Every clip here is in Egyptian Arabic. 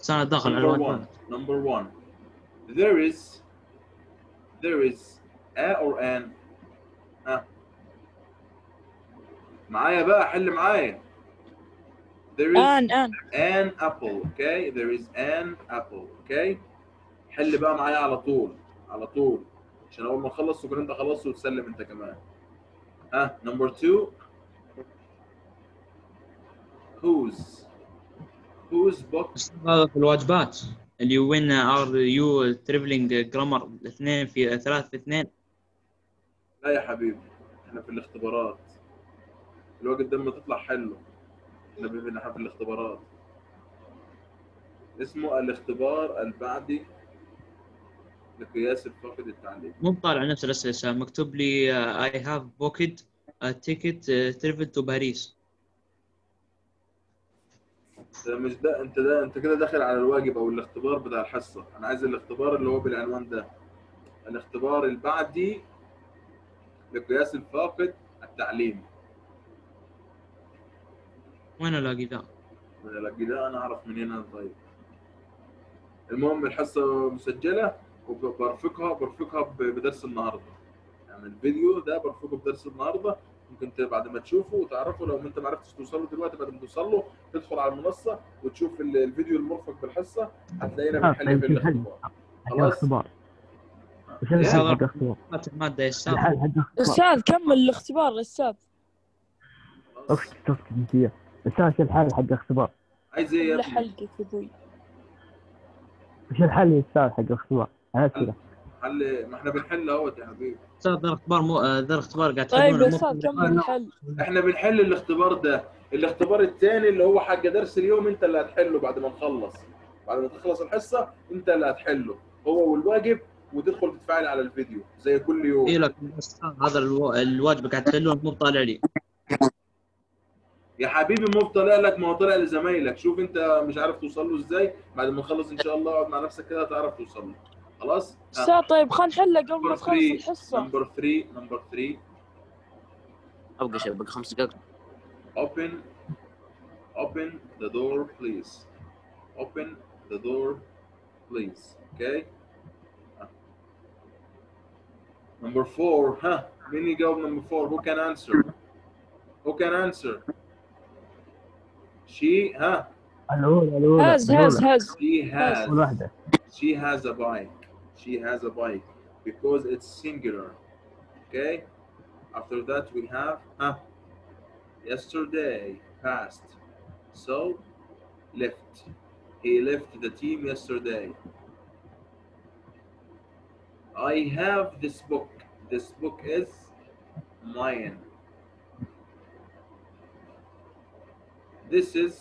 بس انا داخل على number الوجبات one number one there is there is a or an ها معايا بقى حل معايا there is آن آن an apple okay there is an apple okay حل بقى معايا على طول على طول عشان اول ما نخلص تكون انت خلصت وتسلم انت كمان ها نمبر 2 whose whose book هذا في الواجبات اللي وين ار يو تريفلينج جرامر اثنين في ثلاث في اثنين لا يا حبيبي احنا في الاختبارات الوقت ده لما تطلع حله احنا بن- احنا في الاختبارات اسمه الاختبار البعدي لقياس الفقد التعليمي مو طالع نفس الاسئله مكتوب لي اي هاف بوكيد تيكت تريفل تو باريس ده مش ده انت ده انت كده داخل على الواجب او الاختبار بتاع الحصه انا عايز الاختبار اللي هو بالعنوان ده الاختبار البعدي لقياس الفاقد التعليمي وين الاقي ذا؟ من الاقي ده انا اعرف منين انا طيب المهم الحصه مسجله وبرفقها برفقها ب- بدرس النهارده يعني الفيديو ده برفقه بدرس النهارده ممكن انت بعد ما تشوفه وتعرفه لو انت ما عرفتش توصل له دلوقتي بعد ما توصل له تدخل على المنصه وتشوف ال- الفيديو المرفق بالحصه هتلاقينا آه، بنحل في طيب، في حل. الاختبار حق خلاص. الاختبار وش إيه؟ الحل حق الاختبار؟ الماده يا استاذ الحل حق الاختبار أستاذ كمل الاختبار أستاذ خلاص. اسكت اسكت انت يا. استاذ وش الحل حق الاختبار؟ عايز ايه يا كل ابني؟ حلقك أبوي وش الحل يا استاذ حق الاختبار؟ على اسئله حل ما احنا بنحل اهوت يا حبيبي استاذ ذا الاختبار مو آه، ذا الاختبار قاعد طيب تحلونه يا مو- أستاذ كمل الحل احنا بنحل الاختبار ده الاختبار الثاني اللي هو حق درس اليوم انت اللي هتحله بعد ما نخلص بعد ما تخلص الحصه انت اللي هتحله هو والواجب وتدخل تتفاعل على الفيديو زي كل يوم اي لك أستاذ، هذا الو- الواجب قاعد تحلونه مو طالع لي يا حبيبي مو طالع لك ما هو طالع لزمايلك شوف انت مش عارف توصل له ازاي بعد ما نخلص ان شاء الله اقعد مع نفسك كده هتعرف توصل له خلاص أستاذ طيب خلينا نحله قبل ما نمبر تخلص 3 الحصة نمبر 3 نمبر 3 ابقى شيء بقى خمس دقائق open open the door please open the door please okay number four ها مين يجاوب number four who can answer who can answer she ها الاولى الاولى هاز هاز الأولى. هاز she has اول واحده she has a bike she has a bike because it's singular okay after that we have huh, yesterday past so left he left the team yesterday i have this book this book is mine this is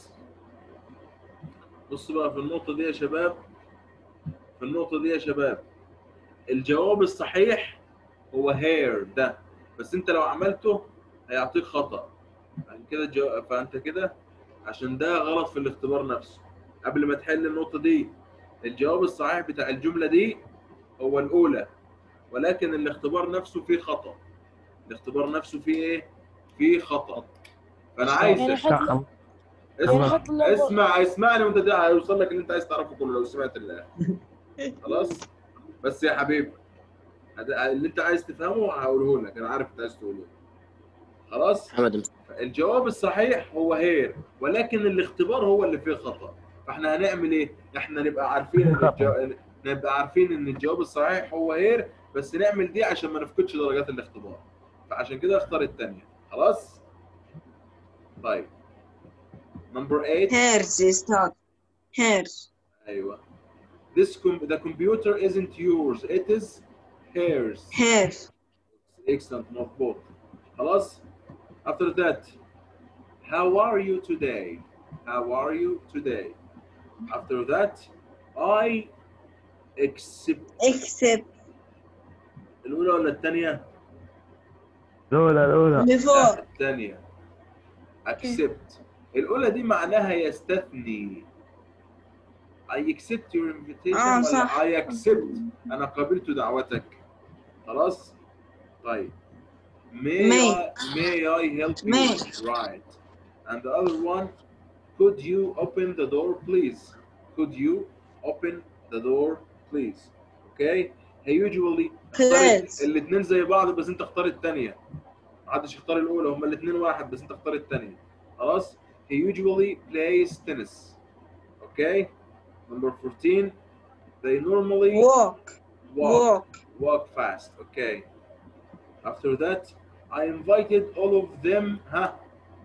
بص بقى في النقطة دي يا شباب في النقطة دي يا شباب الجواب الصحيح هو hair ده بس انت لو عملته هيعطيك خطأ يعني كده جو... فانت كده عشان ده غلط في الاختبار نفسه قبل ما تحل النقطة دي الجواب الصحيح بتاع الجملة دي هو الأولى ولكن الاختبار نفسه فيه خطأ الاختبار نفسه فيه ايه؟ فيه خطأ فأنا يعني عايزك حط خلاص. يعني اسمع حط له- اسمع اسمعني وانت ده هيوصل لك اللي انت عايز تعرفه كله لو سمعت الله خلاص بس يا حبيبي هذا- اللي انت عايز تفهمه هقوله لك انا عارف انت عايز تقوله خلاص حمد الجواب الصحيح هو هير ولكن الاختبار هو اللي فيه خطا فاحنا هنعمل ايه احنا نبقى عارفين ان الجو... نبقى عارفين ان الجواب الصحيح هو هير بس نعمل دي عشان ما نفقدش درجات الاختبار فعشان كده اختار الثانيه خلاص طيب نمبر 8 hairs يا أستاذ hairs ايوه this com- the computer isn't yours it is hers hairs excellent مظبوط خلاص after that how are you today how are you today after that I accept except الأولى ولا الثانية؟ الاولى الاولى before الثانية accept الأولى دي معناها يستثني I accept your invitation آه، ولا صح. I accept أنا قبلت دعوتك خلاص؟ طيب may, May. I, may I help you? May. Right. And the other one could you open the door please could you open the door please okay he usually Close. الاثنين زي بعض بس انت اختار الثانيه محدش يختار الاولى هما الاثنين واحد بس انت اختار الثانيه خلاص he usually plays tennis okay number 14 they normally Walk. walk Walk. walk fast okay after that I invited all of them ها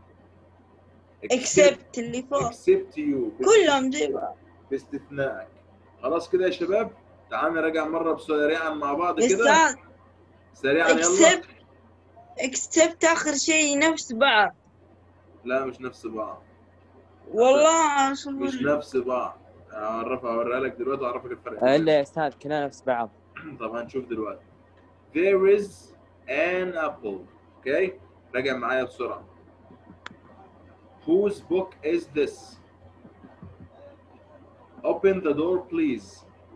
Except اللي فوق except you كلهم زي بعض باستثنائك خلاص كده يا شباب تعال نراجع مره سريعا مع بعض كده أستاذ سريعا يلا except except آخر شيء نفس بعض لا مش نفس بعض والله مش أصبر نفس بعض اعرفها اوريها لك دلوقتي واعرفك الفرق الا يا استاذ كلنا نفس بعض طب هنشوف دلوقتي there is an apple اوكي راجع معايا بسرعه whose book is this open the door please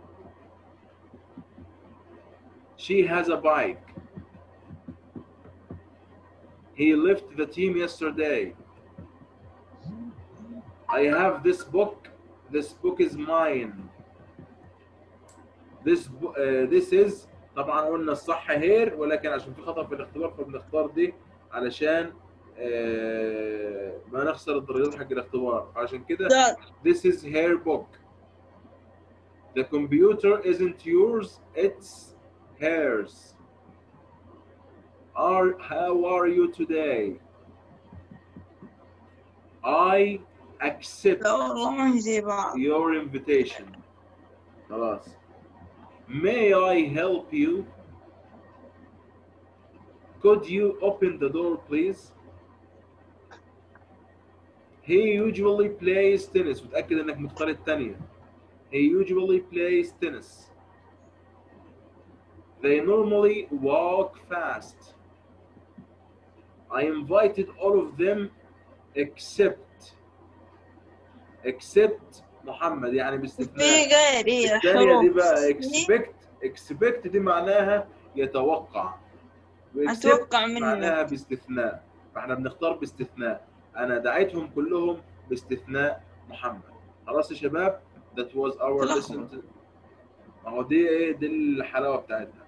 she has a bike he left the team yesterday I have this book this book is mine this bo- uh, this is طبعا قلنا الصح هير ولكن عشان في خطأ في الاختبار فبنختار دي علشان آه، ما نخسر الدرجات حق الاختبار عشان كده أستاذ this is her book the computer isn't yours it's hers are how are you today I accept لا والله ما هي زي بعض your invitation. خلاص. May I help you? Could you open the door, please? He usually plays tennis. متأكد إنك مختار الثانية. He usually plays tennis. They normally walk fast. I invited all of them except except محمد يعني باستثناء في غير هي الثانية دي حروف بقى expect expect دي معناها يتوقع و accept أتوقع معناها منك باستثناء فاحنا بنختار باستثناء انا دعيتهم كلهم باستثناء محمد خلاص يا شباب that was our تلخبط. lesson ما هو دي ايه دي الحلاوه بتاعتها